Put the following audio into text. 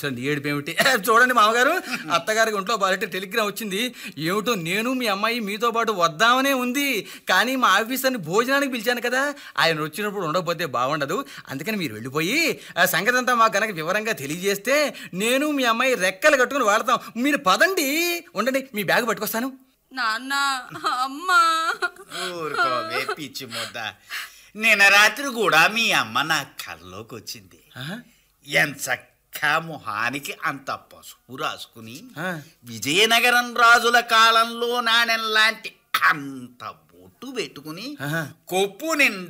వచ్చింది ఏడుపు ఏమిటి చూడండి మామగారు అత్తగారికి ఒంట్లో బాలంటే టెలిగ్రామ్ వచ్చింది ఏమిటో నేను మీ అమ్మాయి మీతో పాటు వద్దామనే ఉంది కానీ మా ఆఫీసర్ని భోజనానికి పిలిచాను కదా ఆయన వచ్చినప్పుడు ఉండకపోతే బాగుండదు అందుకని మీరు వెళ్ళిపోయి ఆ సంగతి అంతా మాకు కనుక వివరంగా తెలియజేస్తే నేను మీ అమ్మాయి రెక్కలు కట్టుకుని వాడతాం మీరు పదండి ఉండండి మీ బ్యాగ్ పట్టుకొస్తాను నాన్న అమ్మా ఊరుకోవే పిచ్చి ముద్ద నిన్న రాత్రి కూడా మీ అమ్మ నా కల్లోకి వచ్చింది ఆహా. ఎంచక్క మొహానికి అంత పసుపు రాసుకుని ఆ. విజయనగరం రాజుల కాలంలో నాణెం లాంటి అంత బొట్టు పెట్టుకుని ఆహా. కొప్పు నిండా